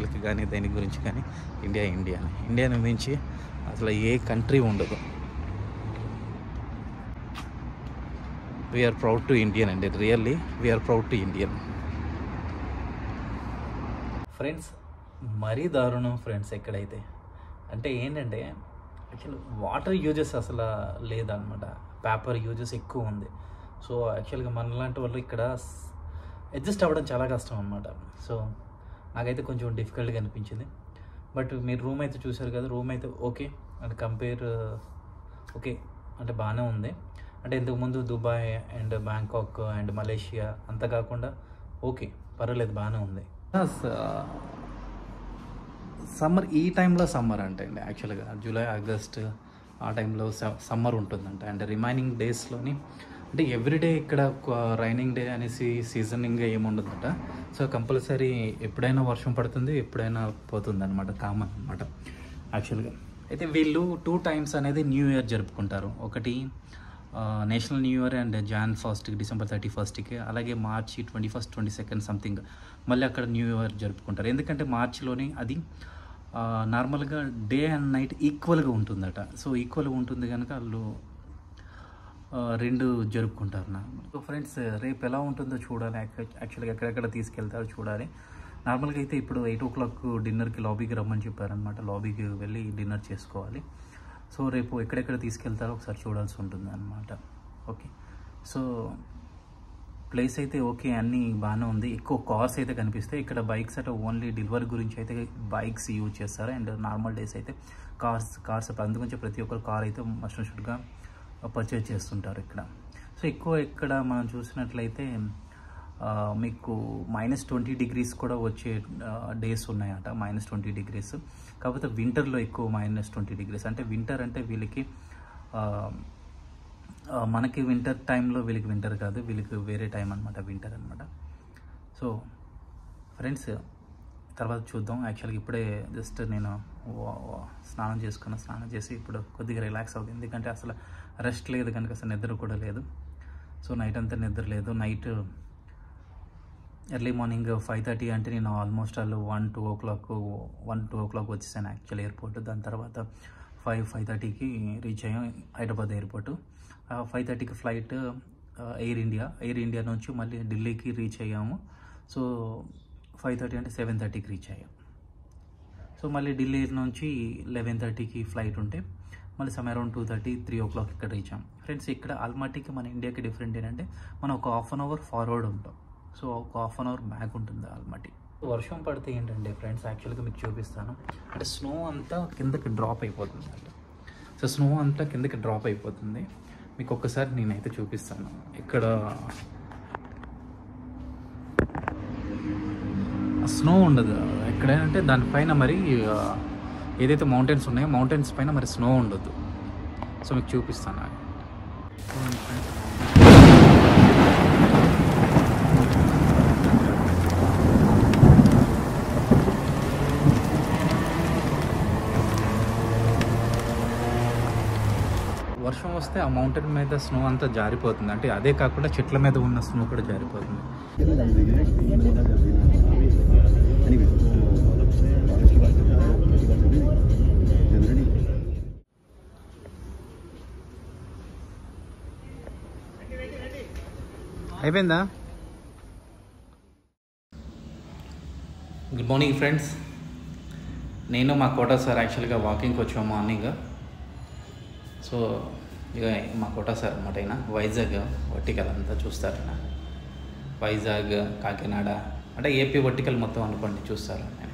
ఫుడ్కి కానీ దేని గురించి కానీ ఇండియా ఇండియా ఇండియాని మించి అసలు ఏ కంట్రీ ఉండదు వీఆర్ ప్రౌడ్ టు ఇండియన్ అండి really we are proud to Indian friends మరీ దారుణం ఫ్రెండ్స్ ఎక్కడైతే అంటే ఏంటంటే యాక్చువల్ వాటర్ యూజెస్ అసలు లేదనమాట పేపర్ యూజెస్ ఎక్కువ ఉంది సో యాక్చువల్గా మనలాంటి వాళ్ళు ఇక్కడ అడ్జస్ట్ అవ్వడం చాలా కష్టం అనమాట సో నాకైతే కొంచెం డిఫికల్ట్గా అనిపించింది బట్ మీరు రూమ్ అయితే చూసారు కదా రూమ్ అయితే ఓకే అండ్ కంపేర్ ఓకే అంటే బాగానే ఉంది అంటే ఇంతకుముందు Dubai and Bangkok and Malaysia అంతా కాకుండా ఓకే పర్వాలేదు బాగానే ఉంది సమ్మర్ ఈ టైంలో సమ్మర్ అంటే అండి యాక్చువల్గా జూలై ఆగస్ట్ ఆ టైంలో సమ్మర్ ఉంటుందంట అండ్ రిమైనింగ్ డేస్లోని అంటే ఎవ్రీడే ఇక్కడ రైనింగ్ డే అనేసి సీజనింగ్ ఏముండదంట సో కంపల్సరీ ఎప్పుడైనా వర్షం పడుతుంది ఎప్పుడైనా పోతుంది అనమాట కామన్ అనమాట యాక్చువల్గా అయితే వీళ్ళు టూ టైమ్స్ అనేది న్యూ ఇయర్ జరుపుకుంటారు ఒకటి national new year and Jan ఫస్ట్కి డిసెంబర్ థర్టీ ఫస్ట్కి అలాగే March twenty first twenty second something మళ్ళీ అక్కడ న్యూ ఇయర్ జరుపుకుంటారు ఎందుకంటే మార్చిలోని అది నార్మల్గా డే అండ్ నైట్ ఈక్వల్గా ఉంటుందట సో ఈక్వల్గా ఉంటుంది కనుక వాళ్ళు ఆ, రెండు జరుపుకుంటారు నా సో ఫ్రెండ్స్ రేపు ఎలా ఉంటుందో చూడాలి యాక్చు- యాక్చువల్గా ఎక్కడెక్కడ తీసుకెళ్తారో చూడాలి నార్మల్గా అయితే ఇప్పుడు ఎయిట్ ఓ క్లాక్ డిన్నర్కి లాబీకి రమ్మని చెప్పారనమాట లాబీకి వెళ్ళి డిన్నర్ చేసుకోవాలి సో రేపు ఎక్కడెక్కడ తీసుకెళ్తారో ఒకసారి చూడాల్సి ఉంటుంది అనమాట ఓకే సో ప్లేస్ అయితే ఓకే అన్నీ బాగానే ఉంది ఎక్కువ కార్స్ అయితే కనిపిస్తాయి ఇక్కడ బైక్స్ అంటే ఓన్లీ డెలివరీ గురించి అయితే బైక్స్ యూజ్ చేస్తారు అండ్ నార్మల్ డేస్ అయితే కార్స్ కార్స్ అందుగురించి ప్రతి ఒక్కరు కార్ అయితే మస్ట్ షుడ్గా పర్చేజ్ చేస్తుంటారు ఇక్కడ సో ఎక్కువ ఇక్కడ మనం చూసినట్లయితే ఆ, మీకు మైనస్ ట్వంటీ డిగ్రీస్ కూడా వచ్చే డేస్ ఉన్నాయట మైనస్ ట్వంటీ డిగ్రీస్ కాకపోతే వింటర్లో ఎక్కువ మైనస్ ట్వంటీ డిగ్రీస్ అంటే వింటర్ అంటే వీళ్ళకి ఆ, ఆ, మనకి వింటర్ టైంలో వీళ్ళకి వింటర్ కాదు వీళ్ళకి వేరే టైం అనమాట వింటర్ అనమాట సో ఫ్రెండ్స్ తర్వాత చూద్దాం యాక్చువల్గా ఇప్పుడే జస్ట్ నేను వా- వా- స్నానం చేసుకున్న స్నానం చేసి ఇప్పుడు కొద్దిగా రిలాక్స్ అవుతుంది ఎందుకంటే అసలు రెస్ట్ లేదు కనుక అసలు నిద్ర కూడా లేదు సో నైట్ అంతా నిద్ర లేదు night early morning five thirty అంటే నేను ఆల్మోస్ట్ వాళ్ళు one two o'clock one two o'clock వచ్చేసాను యాక్చువల్ ఎయిర్పోర్ట్ దాని తర్వాత ఫైవ్ ఫైవ్ థర్టీకి రీచ్ అయ్యాం హైదరాబాద్ ఎయిర్పోర్ట్ ఫైవ్ థర్టీకి flight Air India Air India నుంచి మళ్ళీ ఢిల్లీకి రీచ్ అయ్యాము సో ఫైవ్ థర్టీ అంటే సెవెన్ థర్టీకి రీచ్ అయ్యాం సో మళ్ళీ ఢిల్లీ నుంచి లెవెన్ థర్టీకి ఫ్లైట్ ఉంటే మళ్ళీ some around two thirty three o'clock ఇక్కడ రీచ్ అయ్యాం ఫ్రెండ్స్ ఇక్కడ ఆల్మాటీకి మన ఇండియాకి డిఫరెంట్ ఏంటంటే మనం ఒక హాఫ్ అన్ అవర్ ఫార్వర్డ్ ఉంటాం సో ఒక హాఫ్ అన్ అవర్ బ్యాక్ ఉంటుంది ఆల్మాటీ వర్షం పడితే ఏంటంటే ఫ్రెండ్స్ యాక్చువల్గా మీకు చూపిస్తాను అంటే స్నో అంతా కిందకి డ్రాప్ అయిపోతుంది అంటే సో స్నో అంతా కిందకి డ్రాప్ అయిపోతుంది మీకు ఒక్కసారి నేనైతే చూపిస్తాను ఇక్కడ స్నో ఉండదు ఎక్కడైనా దానిపైన మరి ఆ, ఏదైతే మౌంటైన్స్ ఉన్నాయో మౌంటైన్స్ పైన మరి స్నో ఉండదు సో మీకు చూపిస్తాను వర్షం వస్తే ఆ మౌంటైన్ మీద స్నో అంతా జారిపోతుంది అంటే అదే కాకుండా చెట్ల మీద ఉన్న స్నో కూడా జారిపోతుంది అయిపోయిందా గుడ్ మార్నింగ్ ఫ్రెండ్స్ నేను మా కోట సార్ యాక్చువల్గా వాకింగ్కి వచ్చాము మార్నింగ్ సో ఇక మా కోట సార్ అనమాట ఆయన వైజాగ్ వర్టికల్ అంతా చూస్తారు ఆయన వైజాగ్ కాకినాడ అంటే ఏపీ వర్టికల్ మొత్తం అనుకోండి చూస్తారు ఆయన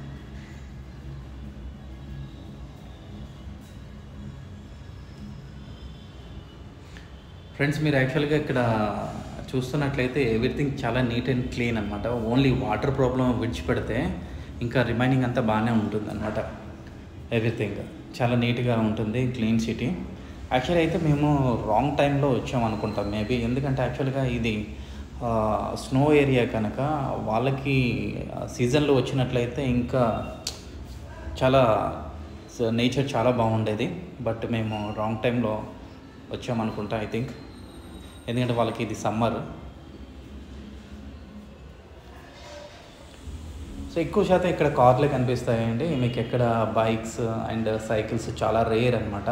ఫ్రెండ్స్ మీరు యాక్చువల్గా ఇక్కడ చూస్తున్నట్లయితే ఎవ్రీథింగ్ చాలా నీట్ అండ్ క్లీన్ అనమాట ఓన్లీ వాటర్ ప్రాబ్లం విడిచిపెడితే ఇంకా రిమైనింగ్ అంతా బాగానే ఉంటుంది అనమాట ఎవ్రీథింగ్ చాలా నీట్గా ఉంటుంది క్లీన్ సిటీ యాక్చువల్లీ అయితే మేము రాంగ్ టైంలో వచ్చాం అనుకుంటాం మేబీ ఎందుకంటే యాక్చువల్గా ఇది స్నో ఏరియా కనుక వాళ్ళకి సీజన్లో వచ్చినట్లయితే ఇంకా చాలా నేచర్ చాలా బాగుండేది బట్ మేము రాంగ్ టైంలో వచ్చామనుకుంటా ఐ థింక్ ఎందుకంటే వాళ్ళకి ఇది సమ్మర్ సో సో ఎక్కువ శాతం ఇక్కడ కార్లే కనిపిస్తాయండి మీకు ఎక్కడ బైక్స్ అండ్ సైకిల్స్ చాలా రేర్ అనమాట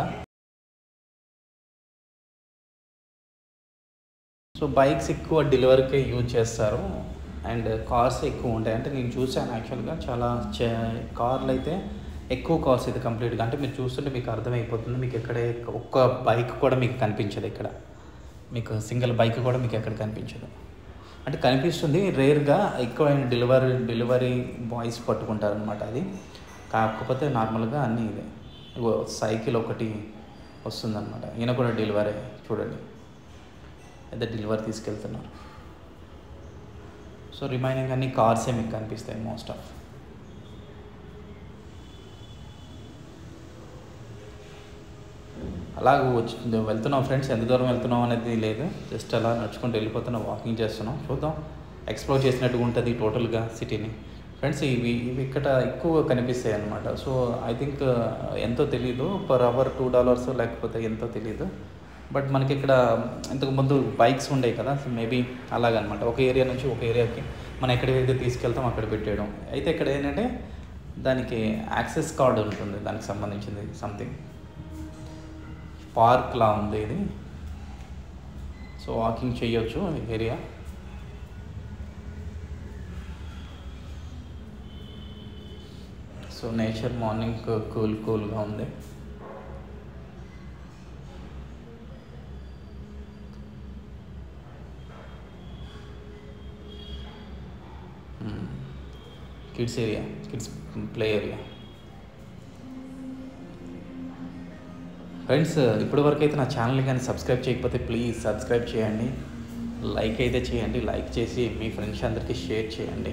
సో బైక్స్ ఎక్కువ డెలివరీకే యూజ్ చేస్తారు అండ్ కార్స్ ఎక్కువ ఉంటాయి అంటే నేను చూశాను యాక్చువల్గా చాలా చే- కార్లు అయితే ఎక్కువ కార్స్ ఇది కంప్లీట్గా అంటే మీరు చూస్తుంటే మీకు అర్థమైపోతుంది మీకు ఎక్కడ ఒక్క బైక్ కూడా మీకు కనిపించదు ఇక్కడ మీకు సింగిల్ బైక్ కూడా మీకు ఎక్కడ కనిపించదు అంటే కనిపిస్తుంది రేర్గా ఎక్కువ డెలివరీ డెలివరీ బాయ్స్ పట్టుకుంటారు అనమాట అది కాకపోతే నార్మల్గా అన్నీ ఇదే ఇగో సైకిల్ ఒకటి వస్తుందన్నమాట ఈయన కూడా డెలివరీ చూడండి అయితే డెలివరీ తీసుకెళ్తున్నారు సో రిమైనింగ్ అన్ని కార్సే మీకు కనిపిస్తాయి మోస్ట్ ఆఫ్ అలాగ వచ్చి వెళ్తున్నాం ఫ్రెండ్స్ ఎంత దూరం వెళ్తున్నాం అనేది లేదు జస్ట్ అలా నడుచుకుంటూ వెళ్ళిపోతున్నాం వాకింగ్ చేస్తున్నాం చూద్దాం ఎక్స్ప్లోర్ చేసినట్టుగా ఉంటుంది టోటల్గా సిటీని ఫ్రెండ్స్ ఇవి ఇవి ఇక్కడ ఎక్కువ కనిపిస్తాయి అనమాట సో ఐ థింక్ ఎంతో తెలీదు పర్ అవర్ టూ డాలర్స్ లేకపోతే ఎంతో తెలీదు బట్ మనకి ఇక్కడ ఇంతకు ముందు బైక్స్ ఉండేవి కదా సో మేబీ అలాగనమాట ఒక ఏరియా నుంచి ఒక ఏరియాకి మనం ఎక్కడికైతే తీసుకెళ్తాం అక్కడ పెట్టేయడం అయితే ఇక్కడ ఏంటంటే దానికి యాక్సెస్ కార్డు ఉంటుంది దానికి సంబంధించింది సంథింగ్ పార్క్ లా ఉంది ఇది సో వాకింగ్ చేయొచ్చు area so nature morning cool కూల్గా ఉంది kids area kids play area friends ఇప్పటి వరకు అయితే నా ఛానల్ కానీ సబ్స్క్రైబ్ చేయకపోతే ప్లీజ్ సబ్స్క్రైబ్ చేయండి లైక్ అయితే చేయండి లైక్ చేసి మీ ఫ్రెండ్స్ అందరికీ షేర్ చేయండి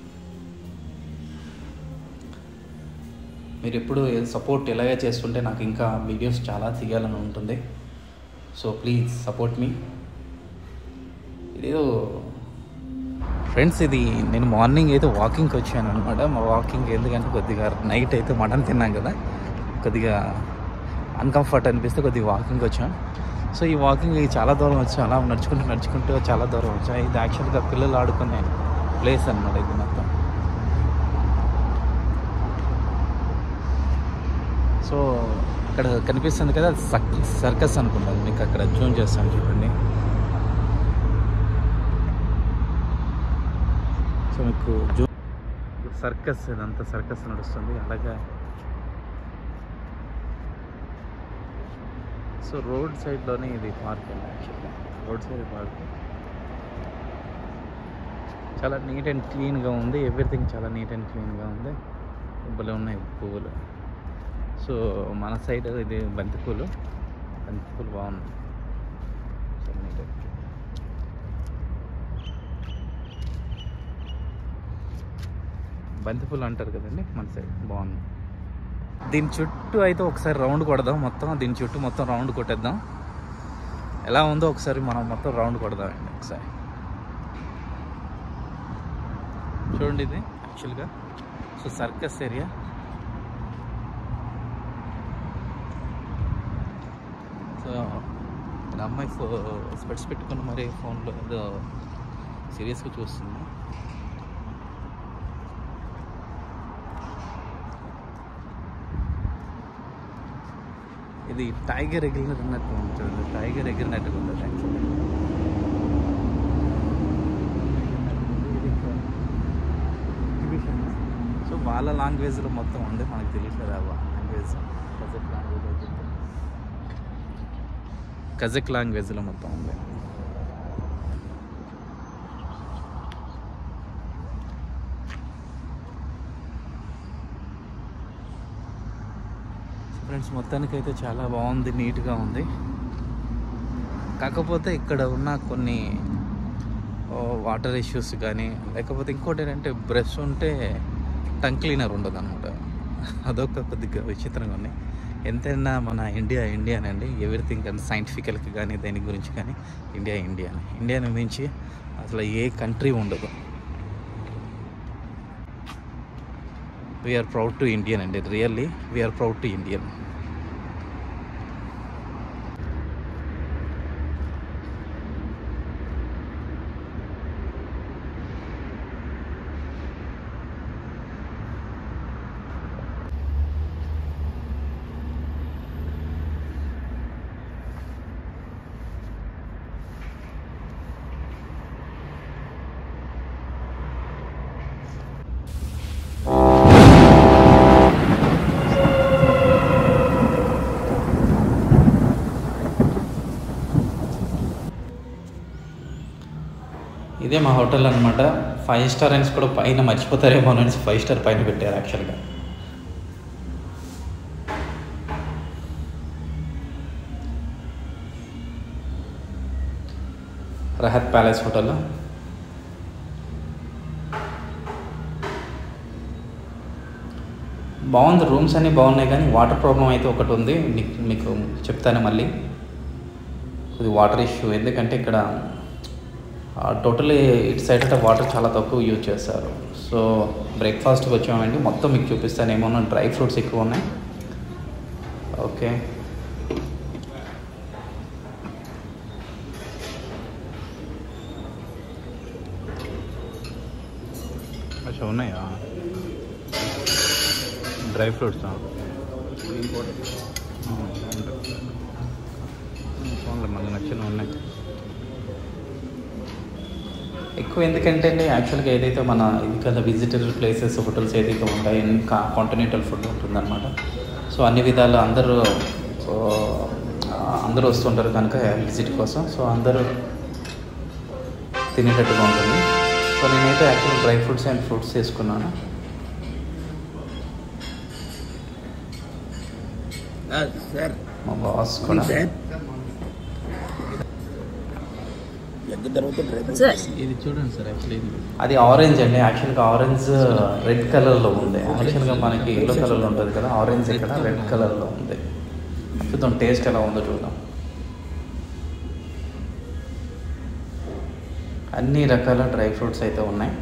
మీరు ఎప్పుడు సపోర్ట్ ఎలాగే చేస్తుంటే నాకు ఇంకా వీడియోస్ చాలా తీయాలని ఉంటుంది సో ప్లీజ్ సపోర్ట్ మీ ఇదేదో ఫ్రెండ్స్ ఇది నేను మార్నింగ్ అయితే వాకింగ్కి వచ్చాను అనమాట మా వాకింగ్ ఎందుకంటే కొద్దిగా నైట్ అయితే మటన్ తిన్నాం కదా కొద్దిగా అన్కంఫర్ట్ అనిపిస్తే కొద్దిగా వాకింగ్కి వచ్చాం సో ఈ వాకింగ్ చాలా దూరం వచ్చాం అలా నడుచుకుంటూ నడుచుకుంటూ చాలా దూరం వచ్చాం ఇది యాక్చువల్గా పిల్లలు ఆడుకునే ప్లేస్ అనమాట ఇది మొత్తం సో అక్కడ కనిపిస్తుంది కదా సక్ సర్కస్ అనుకుంటుంది మీకు అక్కడ జూమ్ చేస్తాను చూడండి సో మీకు జూ సర్కస్ ఇదంతా సర్కస్ నడుస్తుంది అలాగే సో రోడ్ సైడ్లోనే ఇది పార్క్ అండి యాక్చువల్గా రోడ్ సైడ్ పార్క్ చాలా నీట్ అండ్ క్లీన్గా ఉంది ఎవ్రీథింగ్ చాలా నీట్ అండ్ క్లీన్గా ఉంది భలే ఉన్నాయి పువ్వులు సో మన సైడ్ ఇది బంతిపూలు బంతిపూలు బాగున్నాయి చాలా నీట్ బంతిపూలు అంటారు కదండి మన సైడ్ బాగుంది దీని చుట్టూ అయితే ఒకసారి రౌండ్ కొడదాం మొత్తం దీని చుట్టూ మొత్తం రౌండ్ కొట్టేద్దాం ఎలా ఉందో ఒకసారి మనం మొత్తం రౌండ్ కొడదామండి ఒకసారి చూడండి ఇది యాక్చువల్గా సో సర్కస్ ఏరియా సో ఇక్కడ అమ్మాయి ఫో స్పెట్స్ పెట్టుకుని మరి ఫోన్లో ఏదో సీరియస్గా చూస్తుంది ఇది టైగర్ ఎగిరినట్టు ఉంటుంది టైగర్ ఎగిరినట్టుగా ఉంటుంది యాక్చువల్లీ సో వాళ్ళ లాంగ్వేజ్లో మొత్తం ఉంది మనకు తెలియట్లేదు ఆ లాంగ్వేజ్ కజక్ లాంగ్వేజ్ అయితే కజక్ లాంగ్వేజ్లో మొత్తం ఉంది ఫ్రెండ్స్ మొత్తానికి అయితే చాలా బాగుంది నీట్గా ఉంది కాకపోతే ఇక్కడ ఉన్న కొన్ని వాటర్ ఇష్యూస్ కానీ లేకపోతే ఇంకోటి ఏంటంటే బ్రష్ ఉంటే టంగ్ క్లీనర్ ఉండదు అనమాట అదొక కొద్దిగా విచిత్రంగా ఉంది ఎంతైనా మన ఇండియా ఇండియానండి ఎవ్రీథింగ్ కానీ సైంటిఫికల్కి కానీ దేని గురించి కానీ ఇండియా ఇండియానే ఇండియాని మించి అసలు ఏ కంట్రీ ఉండదు వీఆర్ ప్రౌడ్ టు ఇండియన్ అండి really we are proud to Indian ఇదే మా హోటల్ అనమాట ఫైవ్ స్టార్ అనేసి కూడా పైన మర్చిపోతారేమో అనేసి ఫైవ్ స్టార్ పైన పెట్టారు యాక్చువల్గా రహత్ ప్యాలెస్ హోటల్ బాగుంది రూమ్స్ అన్నీ బాగున్నాయి కానీ వాటర్ ప్రాబ్లం అయితే ఒకటి ఉంది మీకు మీకు చెప్తాను మళ్ళీ ఇది వాటర్ ఇష్యూ ఎందుకంటే ఇక్కడ టోటలీ ఇటు సైడ్ అంటే వాటర్ చాలా తక్కువ యూజ్ చేస్తారు సో బ్రేక్ఫాస్ట్కి వచ్చామండి మొత్తం మీకు చూపిస్తాను ఏమన్నా డ్రై ఫ్రూట్స్ ఎక్కువ ఉన్నాయి ఓకే అచ్చా ఉన్నాయా డ్రై ఫ్రూట్స్ మనకు నచ్చిన ఉన్నాయి ఎక్కువ ఎందుకంటే అండి యాక్చువల్గా ఏదైతే మన ఇది కదా విజిటర్ ప్లేసెస్ హోటల్స్ ఏదైతే ఉంటాయో ఇంకా కాంటినెంటల్ ఫుడ్ ఉంటుందన్నమాట సో అన్ని విధాలు అందరూ సో అందరూ వస్తుంటారు కనుక విజిట్ కోసం సో అందరూ తినేటట్టుగా ఉంటుంది సో నేనైతే actual dry fruits and fruits తీసుకున్నాను సార్ మా బాస్ కూడా సార్ ఎగ్ తర్వాత డ్రై సార్ ఇది చూడండి సార్ యాక్చువల్లీ అది ఆరెంజ్ అండి యాక్చువల్గా ఆరెంజ్ రెడ్ కలర్లో ఉంది యాక్చువల్గా మనకి ఎల్లో కలర్లో ఉంటుంది కదా ఆరెంజ్ ఇక్కడ రెడ్ కలర్లో ఉంది చూద్దాం టేస్ట్ ఎలా ఉందో చూద్దాం అన్ని రకాల డ్రై ఫ్రూట్స్ అయితే ఉన్నాయి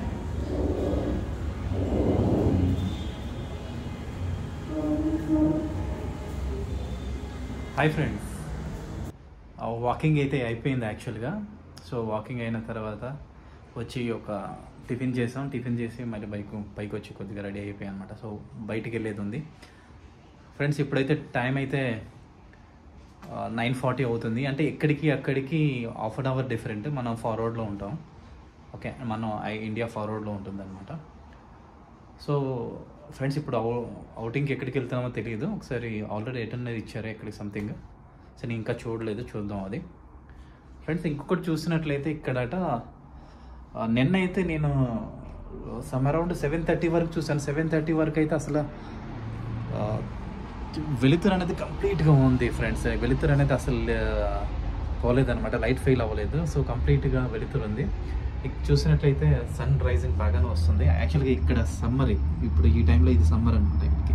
హాయ్ ఫ్రెండ్స్ వాకింగ్ అయితే అయిపోయింది యాక్చువల్గా సో వాకింగ్ అయిన తర్వాత వచ్చి ఒక టిఫిన్ చేసాం టిఫిన్ చేసి మళ్ళీ బైక్ పైకి వచ్చి కొద్దిగా రెడీ అయిపోయాయి అనమాట సో బయటికి వెళ్ళేది ఉంది ఫ్రెండ్స్ ఇప్పుడైతే టైం అయితే నైన్ ఫార్టీ అవుతుంది అంటే ఎక్కడికి అక్కడికి హాఫ్ అన్ అవర్ డిఫరెంట్ మనం ఫార్వర్డ్లో ఉంటాం ఓకే మనం ఐ- ఇండియా ఫార్వర్డ్లో ఉంటుంది అనమాట సో ఫ్రెండ్స్ ఇప్పుడు అవు అవుటింగ్కి ఎక్కడికి వెళ్తున్నామో తెలియదు ఒకసారి ఆల్రెడీ రిటర్న్ అనేది ఇచ్చారు ఎక్కడికి సంథింగ్ సో నేను ఇంకా చూడలేదు చూద్దాం అది ఫ్రెండ్స్ ఇంకొకటి చూసినట్లయితే ఇక్కడట ఆ, నిన్న అయితే నేను సమ్ అరౌండ్ సెవెన్ థర్టీ వరకు చూసాను సెవెన్ థర్టీ వరకు అయితే అసలు ఆ, వెలుతురు అనేది కంప్లీట్గా ఉంది ఫ్రెండ్స్ వెలుతురు అనేది అసలు ఆ, పోలేదన్నమాట లైట్ ఫెయిల్ అవ్వలేదు సో కంప్లీట్గా వెలుతురు ఉంది ఇక చూసినట్లయితే సన్ రైజింగ్ బాగానే వస్తుంది యాక్చువల్గా ఇక్కడ సమ్మర్ ఇప్పుడు ఈ టైంలో ఇది సమ్మర్ అనమాట ఇక్కడికి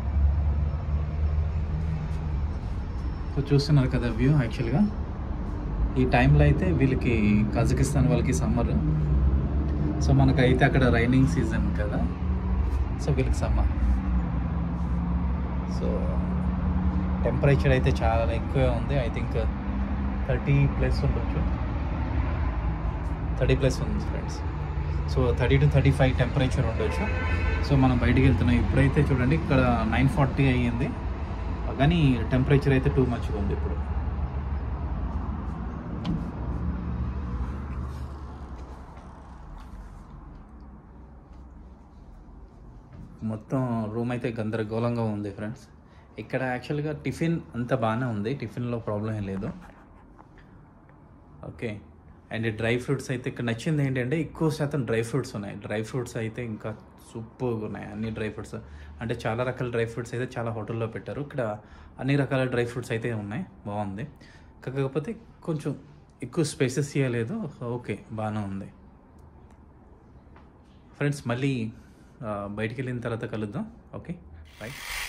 సో చూస్తున్నారు కదా వ్యూ యాక్చువల్గా ఈ టైంలో అయితే వీళ్ళకి కజకిస్తాన్ వాళ్ళకి సమ్మర్ సో మనకైతే అక్కడ రైనింగ్ సీజన్ కదా సో వీళ్ళకి సమ్మర్ సో టెంపరేచర్ అయితే చాలా ఎక్కువే ఉంది ఐ థింక్ థర్టీ ప్లస్ ఉండొచ్చు థర్టీ ప్లస్ ఉంది friends so thirty to thirty five temperature ఉండొచ్చు సో మనం బయటికి వెళ్తున్నాం ఇప్పుడైతే చూడండి ఇక్కడ నైన్ ఫార్టీ అయ్యింది కానీ టెంపరేచర్ అయితే టూ మచ్గా ఉంది ఇప్పుడు మొత్తం రూమ్ అయితే గందరగోళంగా ఉంది ఫ్రెండ్స్ ఇక్కడ యాక్చువల్గా టిఫిన్ అంత బాగానే ఉంది టిఫిన్లో ప్రాబ్లం ఏం లేదు ఓకే అండ్ డ్రై ఫ్రూట్స్ అయితే ఇక్కడ నచ్చింది ఏంటంటే ఎక్కువ శాతం డ్రై ఫ్రూట్స్ ఉన్నాయి డ్రై ఫ్రూట్స్ అయితే ఇంకా సూపర్గా ఉన్నాయి అన్ని డ్రై ఫ్రూట్స్ అంటే చాలా రకాల డ్రై ఫ్రూట్స్ అయితే చాలా హోటల్లో పెట్టారు ఇక్కడ అన్ని రకాల డ్రై ఫ్రూట్స్ అయితే ఉన్నాయి బాగుంది కాకపోతే కొంచెం ఎక్కువ స్పేసెస్ ఇవ్వలేదు ఓకే బాగానే ఉంది ఫ్రెండ్స్ మళ్ళీ ఆ, బయటికి వెళ్ళిన తర్వాత కలుద్దాం ఓకే రైట్